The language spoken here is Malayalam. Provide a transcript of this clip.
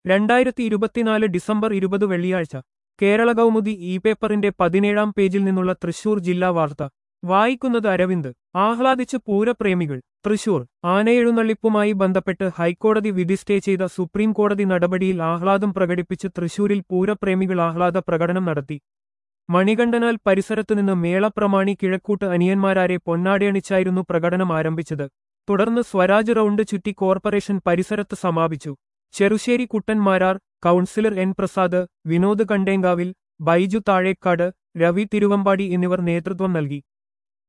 രണ്ടായിരത്തി ഇരുപത്തിനാല് ഡിസംബർ ഇരുപത് വെള്ളിയാഴ്ച കേരള കൗമുദി ഇ പേപ്പറിന്റെ പതിനേഴാം പേജിൽ നിന്നുള്ള തൃശൂർ ജില്ലാ വാർത്ത വായിക്കുന്നത് അരവിന്ദ് ആഹ്ലാദിച്ച് പൂരപ്രേമികൾ തൃശൂർ ആനയെഴുന്നള്ളിപ്പുമായി ബന്ധപ്പെട്ട് ഹൈക്കോടതി വിധി സ്റ്റേ ചെയ്ത സുപ്രീം കോടതി നടപടിയിൽ ആഹ്ലാദം പ്രകടിപ്പിച്ച് തൃശൂരിൽ പൂരപ്രേമികൾ ആഹ്ലാദ പ്രകടനം നടത്തി മണികണ്ഠനാൽ പരിസരത്തുനിന്ന് മേളപ്രമാണി കിഴക്കൂട്ട് അനിയന്മാരാരെ പൊന്നാടയണിച്ചായിരുന്നു പ്രകടനം ആരംഭിച്ചത് തുടർന്ന് സ്വരാജ് റൗണ്ട് ചുറ്റി കോർപ്പറേഷൻ പരിസരത്ത് സമാപിച്ചു ചെറുശ്ശേരി കുട്ടൻമാരാർ കൗൺസിലർ എൻ പ്രസാദ് വിനോദ് കണ്ടേങ്കാവിൽ ബൈജു താഴേക്കാട് രവി തിരുവമ്പാടി എന്നിവർ നേതൃത്വം നൽകി